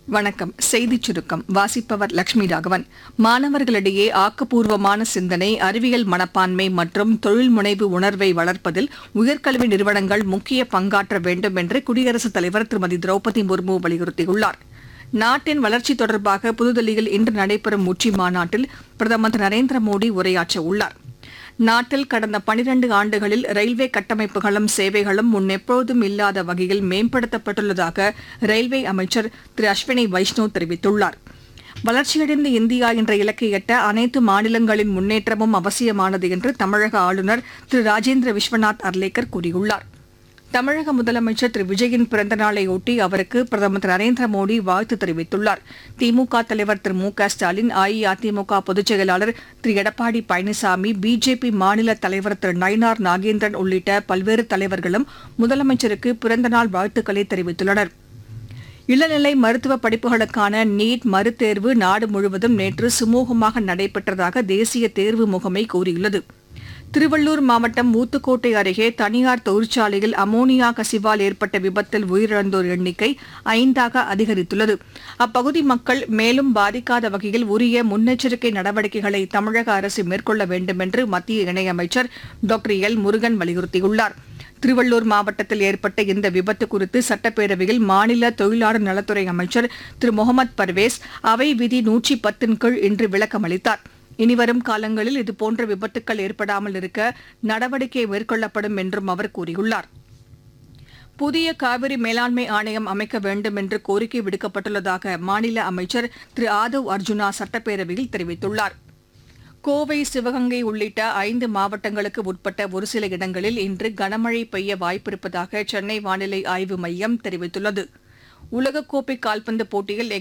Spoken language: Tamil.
வணக்கம் செய்திச் சுருக்கம் வாசிப்பவர் லட்சுமி ராகவன் மாணவர்களிடையே ஆக்கப்பூர்வமான சிந்தனை அறிவியல் மனப்பான்மை மற்றும் தொழில் முனைவு உணர்வை வளர்ப்பதில் உயர்கல்வி நிறுவனங்கள் முக்கிய பங்காற்ற வேண்டும் என்று குடியரசுத் தலைவர் திருமதி திரௌபதி முர்மு வலியுறுத்தியுள்ளார் நாட்டின் வளர்ச்சி தொடர்பாக புதுதில்லியில் இன்று நடைபெறும் உச்சி மாநாட்டில் பிரதமர் திரு நரேந்திர மோடி உரையாற்ற உள்ளார் நாட்டில் கடந்த 12 ஆண்டுகளில் ரயில்வே கட்டமைப்புகளும் சேவைகளும் முன்னெப்போதும் இல்லாத வகையில் மேம்படுத்தப்பட்டுள்ளதாக ரயில்வே அமைச்சர் திரு அஸ்வினி வைஷ்ணவ் தெரிவித்துள்ளார் வளர்ச்சியடைந்த இந்தியா என்ற இலக்கை எட்ட அனைத்து மாநிலங்களின் முன்னேற்றமும் அவசியமானது என்று தமிழக ஆளுநர் திரு ராஜேந்திர விஸ்வநாத் அர்லேக்கர் கூறியுள்ளார் தமிழக முதலமைச்சர் திரு விஜயின் பிறந்த நாளையொட்டி அவருக்கு பிரதமர் திரு நரேந்திர மோடி வாழ்த்து தெரிவித்துள்ளார் திமுக தலைவர் திரு மு க ஸ்டாலின் அஇஅதிமுக பொதுச் செயலாளர் திரு எடப்பாடி பழனிசாமி பிஜேபி மாநில தலைவர் திரு நயினார் நாகேந்திரன் உள்ளிட்ட பல்வேறு தலைவர்களும் முதலமைச்சருக்கு பிறந்தநாள் வாழ்த்துக்களை தெரிவித்துள்ளனர் இளநிலை மருத்துவ படிப்புகளுக்கான நீட் மறுதேர்வு நாடு முழுவதும் நேற்று சுமூகமாக நடைபெற்றதாக தேசிய தேர்வு முகமை கூறியுள்ளது திருவள்ளூர் மாவட்டம் ஊத்துக்கோட்டை அருகே தனியார் தொழிற்சாலையில் அமோனியா கசிவால் ஏற்பட்ட விபத்தில் உயிரிழந்தோர் எண்ணிக்கை ஐந்தாக அதிகரித்துள்ளது அப்பகுதி மக்கள் மேலும் பாதிக்காத வகையில் உரிய முன்னெச்சரிக்கை நடவடிக்கைகளை தமிழக அரசு மேற்கொள்ள வேண்டும் என்று மத்திய இணையமைச்சர் டாக்டர் எல் முருகன் வலியுறுத்தியுள்ளார் திருவள்ளூர் மாவட்டத்தில் ஏற்பட்ட இந்த விபத்து குறித்து சட்டப்பேரவையில் மாநில தொழிலாளர் நலத்துறை அமைச்சர் திரு முகமது பர்வேஸ் அவை விதி நூற்றி பத்தின் கீழ் இன்று விளக்கம் அளித்தார் இனிவரும் காலங்களில் இதுபோன்ற விபத்துக்கள் ஏற்படாமல் இருக்க நடவடிக்கை மேற்கொள்ளப்படும் என்றும் அவர் கூறியுள்ளார் புதிய காவிரி மேலாண்மை ஆணையம் அமைக்க வேண்டும் என்று கோரிக்கை விடுக்கப்பட்டுள்ளதாக மாநில அமைச்சர் திரு ஆதவ் அர்ஜுனா சட்டப்பேரவையில் தெரிவித்துள்ளார் கோவை சிவகங்கை உள்ளிட்ட ஐந்து மாவட்டங்களுக்கு உட்பட்ட ஒரு சில இடங்களில் இன்று கனமழை பெய்ய வாய்ப்பிருப்பதாக சென்னை வானிலை ஆய்வு மையம் தெரிவித்துள்ளது உலகக்கோப்பை கால்பந்து போட்டியில்